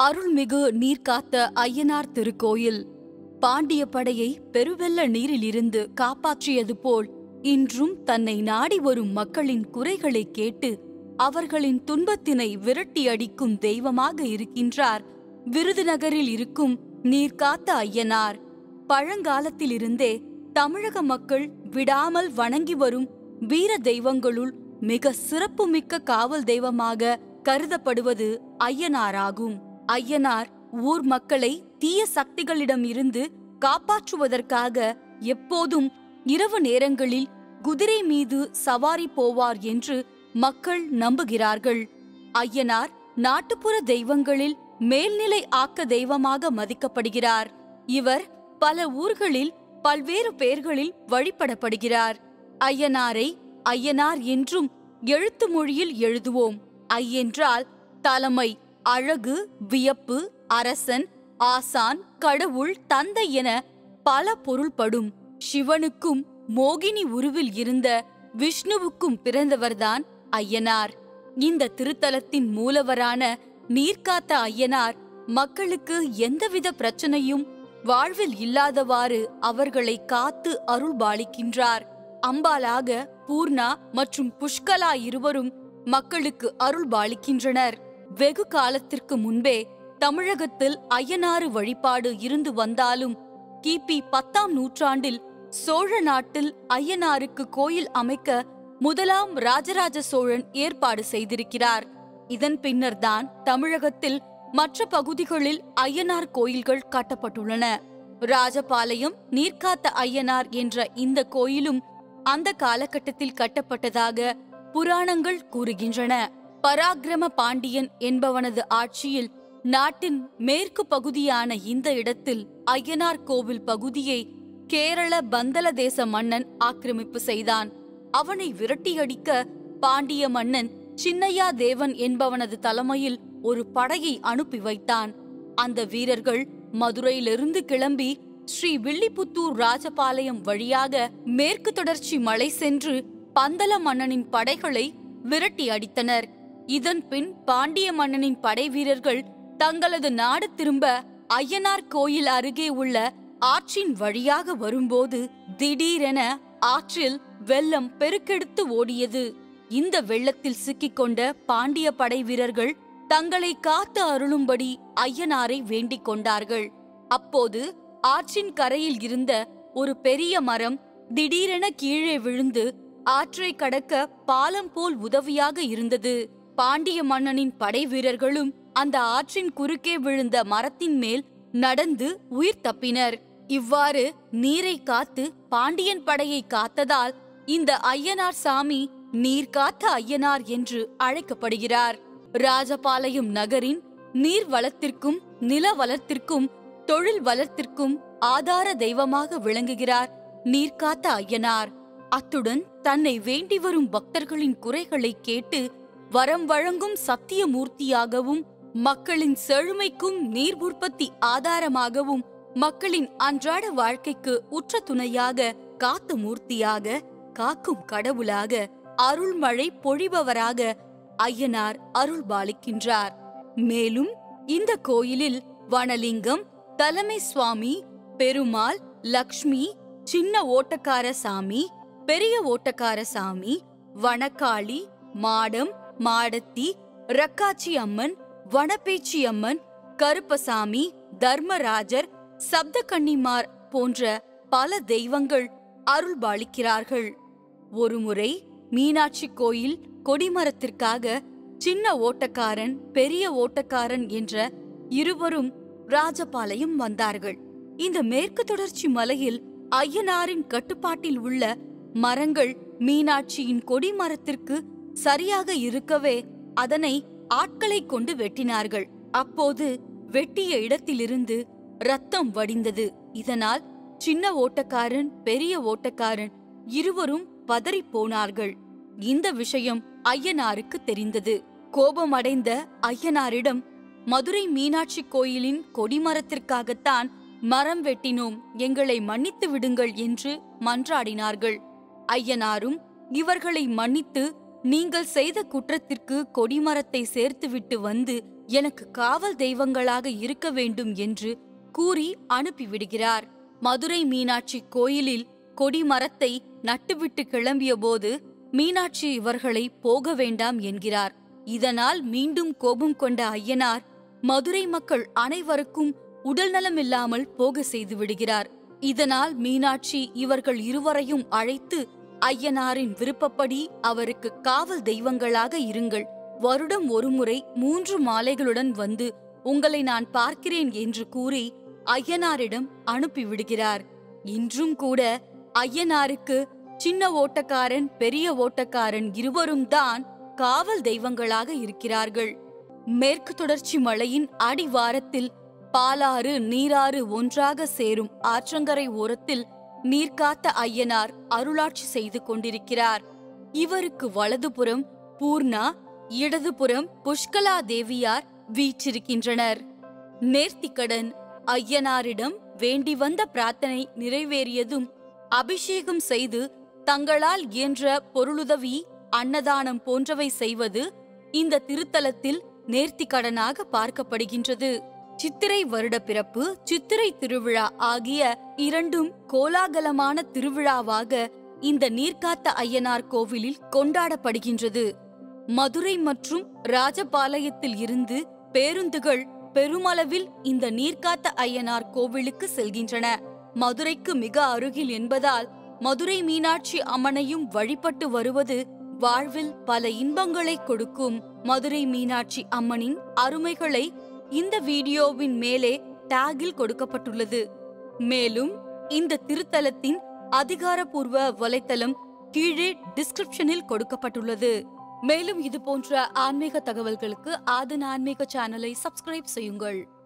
அருள்மிகு நீர்காத்த ஐயனார் திருக்கோயில் பாண்டிய படையை பெருவெள்ள நீரிலிருந்து காப்பாற்றியது போல் இன்றும் தன்னை நாடி வரும் மக்களின் குறைகளை கேட்டு அவர்களின் துன்பத்தினை விரட்டி அடிக்கும் தெய்வமாக இருக்கின்றார் விருதுநகரில் இருக்கும் நீர்காத்த ஐயனார் பழங்காலத்திலிருந்தே தமிழக மக்கள் விடாமல் வணங்கி வரும் வீர தெய்வங்களுள் மிக சிறப்புமிக்க காவல் தெய்வமாக கருதப்படுவது ஐயனாராகும் ஐயனார் ஊர் மக்களை தீய சக்திகளிடம் இருந்து காப்பாற்றுவதற்காக எப்போதும் இரவு நேரங்களில் குதிரை மீது சவாரி போவார் என்று மக்கள் நம்புகிறார்கள் ஐயனார் நாட்டுப்புற தெய்வங்களில் மேல்நிலை ஆக்க தெய்வமாக மதிக்கப்படுகிறார் இவர் பல ஊர்களில் பல்வேறு பெயர்களில் வழிபடப்படுகிறார் ஐயனாரை ஐயனார் என்றும் எழுத்து மொழியில் எழுதுவோம் ஐ என்றால் தலைமை அழகு வியப்பு அரசன் ஆசான் கடவுள் தந்தை என பல பொருள்படும் சிவனுக்கும் மோகினி உருவில் இருந்த விஷ்ணுவுக்கும் பிறந்தவர்தான் ஐயனார் இந்த திருத்தலத்தின் மூலவரான நீர்காத்த ஐயனார் மக்களுக்கு எந்தவித பிரச்சனையும் வாழ்வில் இல்லாதவாறு அவர்களை காத்து அருள்பாலிக்கின்றார் அம்பாலாக பூர்ணா மற்றும் புஷ்கலா இருவரும் மக்களுக்கு அருள்பாலிக்கின்றனர் வெகு காலத்திற்கு முன்பே தமிழகத்தில் ஐயனாறு வழிபாடு இருந்து வந்தாலும் கிபி பத்தாம் நூற்றாண்டில் சோழ நாட்டில் ஐயனாருக்கு கோயில் அமைக்க முதலாம் ராஜராஜ சோழன் ஏற்பாடு செய்திருக்கிறார் இதன் பின்னர்தான் தமிழகத்தில் மற்ற பகுதிகளில் ஐயனார் கோயில்கள் கட்டப்பட்டுள்ளன ராஜபாளையம் நீர்காத்த ஐயனார் என்ற இந்த கோயிலும் அந்த காலகட்டத்தில் கட்டப்பட்டதாக புராணங்கள் கூறுகின்றன பராக்கிரம பாண்டியன் என்பவனது ஆட்சியில் நாட்டின் மேற்கு பகுதியான இந்த இடத்தில் ஐயனார் கோவில் பகுதியை கேரள பந்தல தேச மன்னன் ஆக்கிரமிப்பு செய்தான் அவனை விரட்டியடிக்க பாண்டிய மன்னன் சின்னையா தேவன் என்பவனது தலைமையில் ஒரு படையை அனுப்பி வைத்தான் அந்த வீரர்கள் மதுரையிலிருந்து கிளம்பி ஸ்ரீ வில்லிபுத்தூர் ராஜபாளையம் வழியாக மேற்கு தொடர்ச்சி மலை சென்று பந்தல மன்னனின் படைகளை விரட்டி அடித்தனர் இதன் பின் பாண்டிய மன்னனின் படை வீரர்கள் தங்களது நாடு திரும்ப ஐயனார் கோயில் அருகே உள்ள ஆற்றின் வழியாக வரும்போது திடீரென ஆற்றில் வெள்ளம் பெருக்கெடுத்து ஓடியது இந்த வெள்ளத்தில் சிக்கிக்கொண்ட பாண்டிய படை வீரர்கள் தங்களை காத்து அருளும்படி ஐயனாரை வேண்டிக் கொண்டார்கள் அப்போது ஆற்றின் கரையில் இருந்த ஒரு பெரிய மரம் திடீரென கீழே விழுந்து ஆற்றை கடக்க பாலம் போல் உதவியாக இருந்தது பாண்டிய மன்னனின் படை வீரர்களும் அந்த ஆற்றின் குறுக்கே விழுந்த மரத்தின் மேல் நடந்து உயிர் தப்பினர் இவ்வாறு நீரை காத்து பாண்டியன் படையை காத்ததால் இந்த ஐயனார் சாமி நீர் காத்த ஐயனார் என்று அழைக்கப்படுகிறார் ராஜபாளையம் நகரின் நீர் வளத்திற்கும் நில வளத்திற்கும் தொழில் வளத்திற்கும் ஆதார தெய்வமாக விளங்குகிறார் நீர்காத்த ஐயனார் அத்துடன் தன்னை வேண்டி வரும் பக்தர்களின் குறைகளை கேட்டு வரம் வழங்கும் சத்தியமூர்த்தியாகவும் மக்களின் செழுமைக்கும் நீர் உற்பத்தி ஆதாரமாகவும் மக்களின் அன்றாட வாழ்க்கைக்கு உற்ற துணையாக காத்து மூர்த்தியாக காக்கும் கடவுளாக அருள்மழை பொழிபவராக ஐயனார் அருள்பாலிக்கின்றார் மேலும் இந்த கோயிலில் வனலிங்கம் தலைமை சுவாமி பெருமாள் லக்ஷ்மி சின்ன ஓட்டக்கார சாமி பெரிய ஓட்டக்கார சாமி வனக்காளி மாடம் மாடத்தி ரக்காச்சி அம்மன் வனப்பேச்சி அம்மன் கருப்பசாமி தர்மராஜர் சப்தகன்னிமார் போன்ற பல தெய்வங்கள் அருள்பாலிக்கிறார்கள் ஒருமுறை மீனாட்சி கோயில் கொடிமரத்திற்காக சின்ன ஓட்டக்காரன் பெரிய ஓட்டக்காரன் என்ற இருவரும் ராஜபாளையம் வந்தார்கள் இந்த மேற்கு தொடர்ச்சி மலையில் ஐயனாரின் கட்டுப்பாட்டில் உள்ள மரங்கள் மீனாட்சியின் கொடிமரத்திற்கு சரியாக இருக்கவே அதனை ஆட்களை கொண்டு வெட்டினார்கள் அப்போது வெட்டிய இடத்திலிருந்து ரத்தம் வடிந்தது இதனால் சின்ன ஓட்டக்காரன் பெரிய ஓட்டக்காரன் இருவரும் பதறிப் போனார்கள் இந்த விஷயம் ஐயனாருக்கு தெரிந்தது கோபமடைந்த ஐயனாரிடம் மதுரை மீனாட்சி கோயிலின் கொடிமரத்திற்காகத்தான் மரம் வெட்டினோம் எங்களை மன்னித்து விடுங்கள் என்று மன்றாடினார்கள் ஐயனாரும் இவர்களை மன்னித்து நீங்கள் செய்த குற்றத்திற்கு கொடிமரத்தை சேர்த்துவிட்டு வந்து எனக்கு காவல் தெய்வங்களாக இருக்க வேண்டும் என்று கூறி அனுப்பிவிடுகிறார் மதுரை மீனாட்சி கோயிலில் கொடிமரத்தை நட்டுவிட்டு கிளம்பியபோது மீனாட்சி இவர்களை போக வேண்டாம் என்கிறார் இதனால் மீண்டும் கோபம் கொண்ட ஐயனார் மதுரை மக்கள் அனைவருக்கும் உடல்நலமில்லாமல் போக செய்து விடுகிறார் இதனால் மீனாட்சி இவர்கள் இருவரையும் அழைத்து ஐயனாரின் விருப்பப்படி அவருக்கு காவல் தெய்வங்களாக இருங்கள் வருடம் ஒருமுறை மூன்று மாலைகளுடன் வந்து உங்களை நான் பார்க்கிறேன் என்று கூறி ஐயனாரிடம் அனுப்பிவிடுகிறார் இன்றும் கூட ஐயனாருக்கு சின்ன ஓட்டக்காரன் பெரிய ஓட்டக்காரன் இருவரும் தான் காவல் தெய்வங்களாக இருக்கிறார்கள் மேற்கு தொடர்ச்சி மலையின் அடிவாரத்தில் பாலாறு நீராறு ஒன்றாக சேரும் ஆற்றங்கரை ஓரத்தில் நீர்காத்த ஐயனார் அருளாட்சி செய்து கொண்டிருக்கிறார் இவருக்கு வலதுபுறம் பூர்ணா இடதுபுறம் புஷ்கலா தேவியார் வீற்றிருக்கின்றனர் நேர்த்திக்கடன் ஐயனாரிடம் வேண்டி வந்த பிரார்த்தனை நிறைவேறியதும் அபிஷேகம் செய்து தங்களால் இயன்ற பொருளுதவி அன்னதானம் போன்றவை செய்வது இந்த திருத்தலத்தில் நேர்த்திக்கடனாக பார்க்கப்படுகின்றது சித்திரை வருட பிறப்பு சித்திரை திருவிழா ஆகிய இரண்டும் கோலாகலமான திருவிழாவாக இந்த நீர்காத்த ஐயனார் கோவிலில் கொண்டாடப்படுகின்றது மதுரை மற்றும் ராஜபாளையத்தில் இருந்து பேருந்துகள் பெருமளவில் இந்த நீர்காத்த ஐயனார் கோவிலுக்கு செல்கின்றன மதுரைக்கு மிக அருகில் என்பதால் மதுரை மீனாட்சி அம்மனையும் வழிபட்டு வருவது வாழ்வில் பல இன்பங்களை கொடுக்கும் மதுரை மீனாட்சி அம்மனின் அருமைகளை இந்த வீடியோவின் மேலே டாகில் கொடுக்கப்பட்டுள்ளது மேலும் இந்த திருத்தலத்தின் அதிகாரப்பூர்வ வலைத்தளம் கீழே டிஸ்கிரிப்ஷனில் கொடுக்கப்பட்டுள்ளது மேலும் இது போன்ற ஆன்மீக தகவல்களுக்கு ஆதன் ஆன்மீக சேனலை சப்ஸ்கிரைப் செய்யுங்கள்